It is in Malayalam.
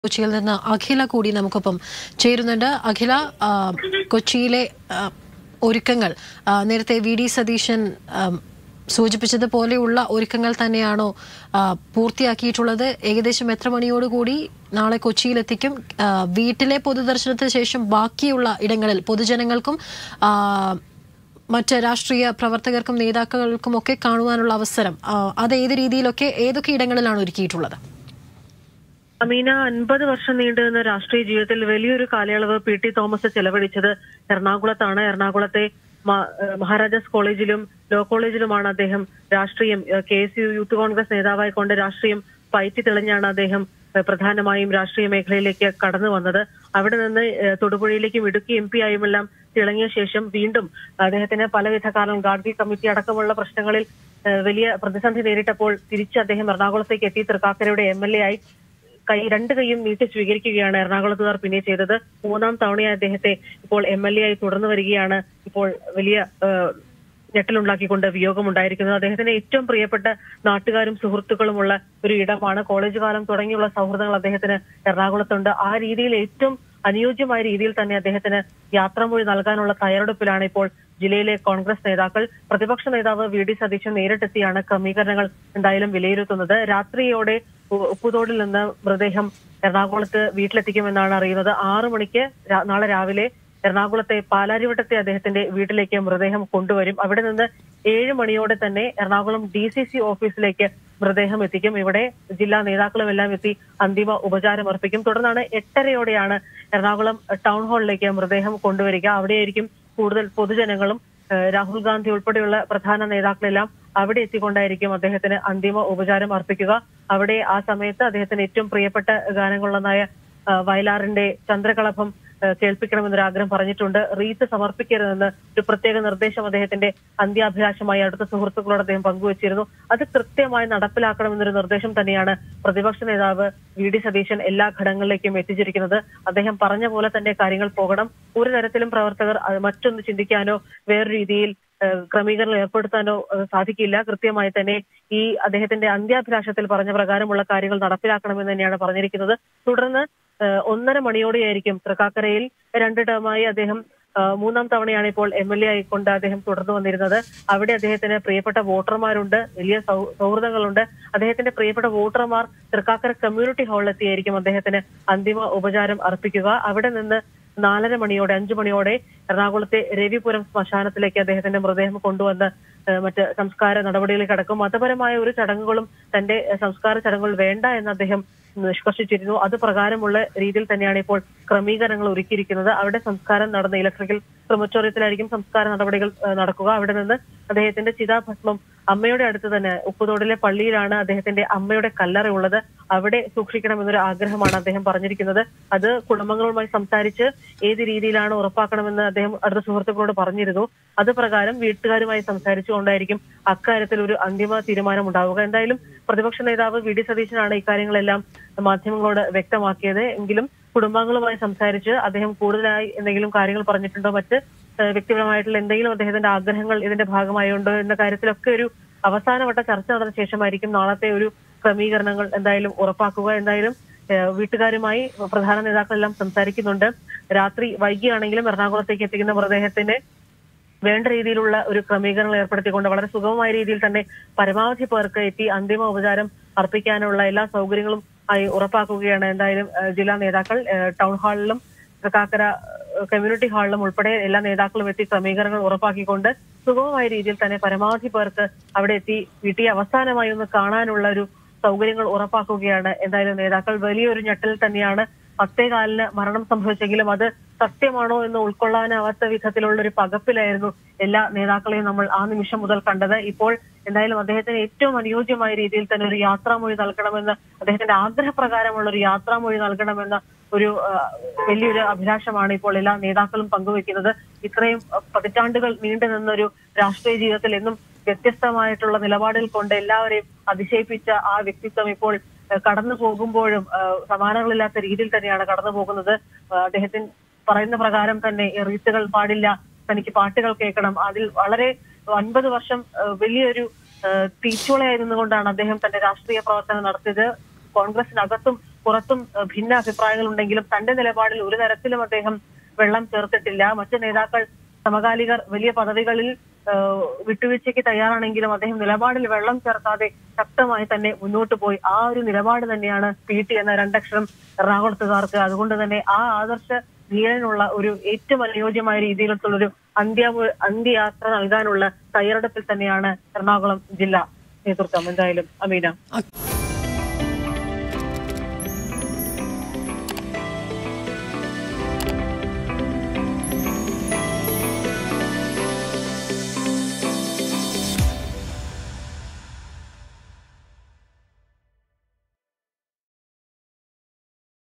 കൊച്ചിയിൽ നിന്ന് അഖില കൂടി നമുക്കൊപ്പം ചേരുന്നുണ്ട് അഖില ആ, കൊച്ചിയിലെ ആ, ഒരുക്കങ്ങൾ ആ, നേരത്തെ വി ഡി സതീശൻ ആ, സൂചിപ്പിച്ചതുപോലെയുള്ള ഒരുക്കങ്ങൾ തന്നെയാണോ ആ, പൂർത്തിയാക്കിയിട്ടുള്ളത് ഏകദേശം എത്ര മണിയോടുകൂടി നാളെ കൊച്ചിയിലെത്തിക്കും ആ, വീട്ടിലെ പൊതുദർശനത്തിന് ശേഷം ബാക്കിയുള്ള ഇടങ്ങളിൽ പൊതുജനങ്ങൾക്കും ആ, മറ്റ് രാഷ്ട്രീയ പ്രവർത്തകർക്കും നേതാക്കൾക്കും ഒക്കെ കാണുവാനുള്ള അവസരം ആ, അത് ഏത് രീതിയിലൊക്കെ ഏതൊക്കെ ഇടങ്ങളിലാണ് ഒരുക്കിയിട്ടുള്ളത് അമീന അൻപത് വർഷം നീണ്ടുനിന്ന രാഷ്ട്രീയ ജീവിതത്തിൽ വലിയൊരു കാലയളവ് പി ടി തോമസ് ചെലവഴിച്ചത് എറണാകുളത്താണ് എറണാകുളത്തെ മ- ഏഹ് മഹാരാജാസ് കോളേജിലും ലോ കോളേജിലുമാണ് അദ്ദേഹം രാഷ്ട്രീയം K S U youth Congress നേതാവായി കൊണ്ട് രാഷ്ട്രീയം പയറ്റി തെളിഞ്ഞാണ് അദ്ദേഹം ഏഹ് പ്രധാനമായും രാഷ്ട്രീയ മേഖലയിലേക്ക് കടന്നു വന്നത് അവിടെ നിന്ന് ഏഹ് തൊടുപുഴയിലേക്കും ഇടുക്കി എം പി ആയുമെല്ലാം തിളങ്ങിയ ശേഷം വീണ്ടും അദ്ദേഹത്തിന് പലവിധ കാരണം ഗാഡ്ഗിൽ കമ്മിറ്റി അടക്കമുള്ള പ്രശ്നങ്ങളിൽ ഏഹ് വലിയ പ്രതിസന്ധി നേരിട്ടപ്പോൾ തിരിച്ച് അദ്ദേഹം എറണാകുളത്തേക്ക് എത്തി തൃക്കാക്കരയുടെ എം എൽ എ ആയി കൈ രണ്ട് കൈയും നീട്ടി സ്വീകരിക്കുകയാണ് എറണാകുളത്തുകാർ പിന്നെ ചെയ്തത് മൂന്നാം തവണയായി അദ്ദേഹത്തെ ഇപ്പോൾ എം എൽ എ ആയി തുടർന്നു വരികയാണ് ഇപ്പോൾ വലിയ ഏഹ്, ഞെട്ടലുണ്ടാക്കിക്കൊണ്ട് വിയോഗമുണ്ടായിരിക്കുന്നത് അദ്ദേഹത്തിന് ഏറ്റവും പ്രിയപ്പെട്ട നാട്ടുകാരും സുഹൃത്തുക്കളുമുള്ള ഒരു ഇടമാണ് കോളേജ് കാലം തുടങ്ങിയുള്ള സൗഹൃദങ്ങൾ അദ്ദേഹത്തിന് എറണാകുളത്തുണ്ട് ആ രീതിയിൽ ഏറ്റവും അനുയോജ്യമായ രീതിയിൽ തന്നെ അദ്ദേഹത്തിന് യാത്രാമൊഴി നൽകാനുള്ള തയ്യാറെടുപ്പിലാണ് ഇപ്പോൾ ജില്ലയിലെ കോൺഗ്രസ് നേതാക്കൾ പ്രതിപക്ഷ നേതാവ് വി ഡി സതീശൻ നേരിട്ടെത്തിയാണ് ക്രമീകരണങ്ങൾ എന്തായാലും വിലയിരുത്തുന്നത് രാത്രിയോടെ ഉ- ഉപ്പുതോടിൽ നിന്ന് മൃതദേഹം എറണാകുളത്ത് വീട്ടിലെത്തിക്കുമെന്നാണ് അറിയുന്നത് ആറു മണിക്ക് രാ- നാളെ രാവിലെ എറണാകുളത്തെ പാലാരിവട്ടത്തെ അദ്ദേഹത്തിന്റെ വീട്ടിലേക്ക് മൃതദേഹം കൊണ്ടുവരും അവിടെ നിന്ന് ഏഴ് മണിയോടെ തന്നെ എറണാകുളം ഡി സി സി ഓഫീസിലേക്ക് മൃതദേഹം എത്തിക്കും ഇവിടെ ജില്ലാ നേതാക്കളും എല്ലാം എത്തി അന്തിമ ഉപചാരം അർപ്പിക്കും തുടർന്നാണ് എട്ടരയോടെയാണ് എറണാകുളം ടൗൺ ഹാളിലേക്ക് മൃതദേഹം കൊണ്ടുവരിക അവിടെയായിരിക്കും കൂടുതൽ പൊതുജനങ്ങളും ഏഹ് രാഹുൽ ഗാന്ധി ഉൾപ്പെടെയുള്ള പ്രധാന നേതാക്കളെല്ലാം അവിടെ എത്തിക്കൊണ്ടായിരിക്കും അദ്ദേഹത്തിന് അന്തിമ ഉപചാരം അർപ്പിക്കുക അവിടെ ആ സമയത്ത് അദ്ദേഹത്തിന് ഏറ്റവും പ്രിയപ്പെട്ട ഗാനങ്ങളൊന്നായ ആ, വയലാറിന്റെ ചന്ദ്രകളഭം ആ, കേൾപ്പിക്കണമെന്നൊരു ആഗ്രഹം പറഞ്ഞിട്ടുണ്ട് റീത്ത് സമർപ്പിക്കരുതെന്ന് ഒരു പ്രത്യേക നിർദ്ദേശം അദ്ദേഹത്തിന്റെ അന്ത്യാഭിലാഷമായി അടുത്ത സുഹൃത്തുക്കളോട് അദ്ദേഹം പങ്കുവച്ചിരുന്നു അത് കൃത്യമായി നടപ്പിലാക്കണമെന്നൊരു നിർദ്ദേശം തന്നെയാണ് പ്രതിപക്ഷ നേതാവ് വി ഡി സതീശൻ എല്ലാ ഘടകങ്ങളിലേക്കും എത്തിച്ചിരിക്കുന്നത് അദ്ദേഹം പറഞ്ഞ പോലെ തന്നെ കാര്യങ്ങൾ പോകണം ഒരു തരത്തിലും പ്രവർത്തകർ അത് മറ്റൊന്ന് ചിന്തിക്കാനോ വേറൊരു രീതിയിൽ ഏഹ് ക്രമീകരണം ഏർപ്പെടുത്താനോ ഏഹ് സാധിക്കില്ല കൃത്യമായി തന്നെ ഈ അദ്ദേഹത്തിന്റെ അന്ത്യാഭിലാഷത്തിൽ പറഞ്ഞ പ്രകാരമുള്ള കാര്യങ്ങൾ നടപ്പിലാക്കണമെന്ന് തന്നെയാണ് പറഞ്ഞിരിക്കുന്നത് തുടർന്ന് ഏഹ് ഒന്നര മണിയോടെയായിരിക്കും തൃക്കാക്കരയിൽ രണ്ട് ടേമായി അദ്ദേഹം ഏഹ് മൂന്നാം തവണയാണ് ഇപ്പോൾ എം എൽ എ ആയിക്കൊണ്ട് അദ്ദേഹം തുടർന്നു വന്നിരുന്നത് അവിടെ അദ്ദേഹത്തിന് പ്രിയപ്പെട്ട വോട്ടർമാരുണ്ട് വലിയ സൗ- സൗഹൃദങ്ങളുണ്ട് അദ്ദേഹത്തിന്റെ പ്രിയപ്പെട്ട വോട്ടർമാർ തൃക്കാക്കര കമ്മ്യൂണിറ്റി ഹാളിലെത്തിയായിരിക്കും അദ്ദേഹത്തിന് അന്തിമ ഉപചാരം അർപ്പിക്കുക അവിടെ നിന്ന് നാലര മണിയോടെ അഞ്ചു മണിയോടെ എറണാകുളത്തെ രവിപുരം ശ്മശാനത്തിലേക്ക് അദ്ദേഹത്തിന്റെ മൃതദേഹം കൊണ്ടുവന്ന് ഏഹ് മറ്റ് സംസ്കാര നടപടികളിലേക്ക് കടക്കും മതപരമായ ഒരു ചടങ്ങുകളും തന്റെ ഏഹ് സംസ്കാര ചടങ്ങുകൾ വേണ്ട എന്ന് അദ്ദേഹം നിഷ്കർഷിച്ചിരുന്നു അത് പ്രകാരമുള്ള രീതിയിൽ തന്നെയാണ് ഇപ്പോൾ ക്രമീകരണങ്ങൾ ഒരുക്കിയിരിക്കുന്നത് അവിടെ സംസ്കാരം നടന്ന ഇലക്ട്രിക്കൽ ക്രമച്ചോറിയത്തിലായിരിക്കും സംസ്കാര നടപടികൾ ഏഹ് നടക്കുക അവിടെ നിന്ന് അദ്ദേഹത്തിന്റെ ചിതാഭസ്മം അമ്മയുടെ അടുത്ത് തന്നെ ഉപ്പുതോടിലെ പള്ളിയിലാണ് അദ്ദേഹത്തിന്റെ അമ്മയുടെ കല്ലറ ഉള്ളത് അവിടെ സൂക്ഷിക്കണമെന്നൊരു ആഗ്രഹമാണ് അദ്ദേഹം പറഞ്ഞിരിക്കുന്നത് അത് കുടുംബങ്ങളുമായി സംസാരിച്ച് ഏത് രീതിയിലാണ് ഉറപ്പാക്കണമെന്ന് അദ്ദേഹം അടുത്ത സുഹൃത്തുക്കളോട് പറഞ്ഞിരുന്നു അത് പ്രകാരം വീട്ടുകാരുമായി സംസാരിച്ചുകൊണ്ടായിരിക്കും അക്കാര്യത്തിൽ ഒരു അന്തിമ തീരുമാനം ഉണ്ടാവുക എന്തായാലും പ്രതിപക്ഷ നേതാവ് വി ഡി സതീശനാണ് ഇക്കാര്യങ്ങളെല്ലാം മാധ്യമങ്ങളോട് വ്യക്തമാക്കിയത് എങ്കിലും കുടുംബാംഗങ്ങളുമായി സംസാരിച്ച് അദ്ദേഹം കൂടുതലായി എന്തെങ്കിലും കാര്യങ്ങൾ പറഞ്ഞിട്ടുണ്ടോ മറ്റ് ഏഹ് വ്യക്തിപരമായിട്ടുള്ള എന്തെങ്കിലും അദ്ദേഹത്തിന്റെ ആഗ്രഹങ്ങൾ ഇതിന്റെ ഭാഗമായുണ്ടോ എന്ന കാര്യത്തിലൊക്കെ ഒരു അവസാനവട്ട ചർച്ച നടന്ന ശേഷമായിരിക്കും നാളത്തെ ഒരു ക്രമീകരണങ്ങൾ എന്തായാലും ഉറപ്പാക്കുക എന്തായാലും ഏഹ് വീട്ടുകാരുമായി പ്രധാന നേതാക്കളെല്ലാം സംസാരിക്കുന്നുണ്ട് രാത്രി വൈകിയാണെങ്കിലും എറണാകുളത്തേക്ക് എത്തിക്കുന്ന മൃതദേഹത്തിന് വേണ്ട രീതിയിലുള്ള ഒരു ക്രമീകരണങ്ങൾ ഏർപ്പെടുത്തിക്കൊണ്ട് വളരെ സുഗമമായ രീതിയിൽ തന്നെ പരമാവധി പേർക്ക് എത്തി അന്തിമ ഉപചാരം അർപ്പിക്കാനുള്ള എല്ലാ സൗകര്യങ്ങളും ആയി ഉറപ്പാക്കുകയാണ് എന്തായാലും ഏഹ് ജില്ലാ നേതാക്കൾ ഏഹ് ടൗൺ ഹാളിലും തൃക്കാക്കര ഏഹ് കമ്മ്യൂണിറ്റി ഹാളിലും ഉൾപ്പെടെ എല്ലാ നേതാക്കളും എത്തി ക്രമീകരണങ്ങൾ ഉറപ്പാക്കിക്കൊണ്ട് സുഗമമായ രീതിയിൽ തന്നെ പരമാവധി പേർക്ക് അവിടെ എത്തി വീട്ടിൽ അവസാനമായി ഒന്ന് കാണാനുള്ള ഒരു സൗകര്യങ്ങൾ ഉറപ്പാക്കുകയാണ് എന്തായാലും നേതാക്കൾ വലിയൊരു ഞെട്ടൽ തന്നെയാണ് പത്തേകാലിന് മരണം സംഭവിച്ചെങ്കിലും അത് സത്യമാണോ എന്ന് ഉൾക്കൊള്ളാനാവാത്ത വിധത്തിലുള്ള ഒരു പകപ്പിലായിരുന്നു എല്ലാ നേതാക്കളെയും നമ്മൾ ആ നിമിഷം മുതൽ കണ്ടത് ഇപ്പോൾ എന്തായാലും അദ്ദേഹത്തിന് ഏറ്റവും അനുയോജ്യമായ രീതിയിൽ തന്നെ ഒരു യാത്രാമൊഴി നൽകണമെന്ന് അദ്ദേഹത്തിന്റെ ആഗ്രഹപ്രകാരമുള്ള ഒരു യാത്രാമൊഴി നൽകണമെന്ന ഒരു ആ, വലിയൊരു അഭിലാഷമാണ് ഇപ്പോൾ എല്ലാ നേതാക്കളും പങ്കുവെക്കുന്നത് ഇത്രയും ആ, പതിറ്റാണ്ടുകൾ നീണ്ടു നിന്നൊരു രാഷ്ട്രീയ ജീവിതത്തിൽ എന്നും വ്യത്യസ്തമായിട്ടുള്ള നിലപാടുകൾ കൊണ്ട് എല്ലാവരെയും അതിശയിപ്പിച്ച ആ വ്യക്തിത്വം ഇപ്പോൾ ആ, കടന്നു പോകുമ്പോഴും ആ, സമാനങ്ങളില്ലാത്ത രീതിയിൽ തന്നെയാണ് കടന്നു പോകുന്നത് ആ, അദ്ദേഹത്തിന് പറയുന്ന പ്രകാരം തന്നെ ഈ റീത്തുകൾ പാടില്ല തനിക്ക് പാട്ടുകൾ കേൾക്കണം അതിൽ വളരെ അൻപത് വർഷം ആ, വലിയൊരു ആ, തീച്ചുളയായിരുന്നുകൊണ്ടാണ് അദ്ദേഹം തന്റെ രാഷ്ട്രീയ പ്രവർത്തനം നടത്തിയത് കോൺഗ്രസിനകത്തും പുറത്തും ഏഹ്, ഭിന്ന അഭിപ്രായങ്ങൾ ഉണ്ടെങ്കിലും തന്റെ നിലപാടിൽ ഒരു തരത്തിലും അദ്ദേഹം വെള്ളം ചേർത്തിട്ടില്ല മറ്റു നേതാക്കൾ സമകാലികർ വലിയ പദവികളിൽ ഏഹ്, വിട്ടുവീഴ്ചയ്ക്ക് തയ്യാറാണെങ്കിലും അദ്ദേഹം നിലപാടിൽ വെള്ളം ചേർക്കാതെ ശക്തമായി തന്നെ മുന്നോട്ട് പോയി ആ ഒരു നിലപാട് തന്നെയാണ് പി ടി എന്ന രണ്ടക്ഷരം എറണാകുളത്തുകാർക്ക് അതുകൊണ്ട് തന്നെ ആ ആദർശ ധീരനുള്ള ഒരു ഏറ്റവും അനുയോജ്യമായ രീതിയിലുള്ള ഒരു അന്ത്യ അന്ത്യയാത്ര നൽകാനുള്ള തയ്യാറെടുപ്പിൽ തന്നെയാണ് എറണാകുളം ജില്ലാ നേതൃത്വം എന്തായാലും അമീന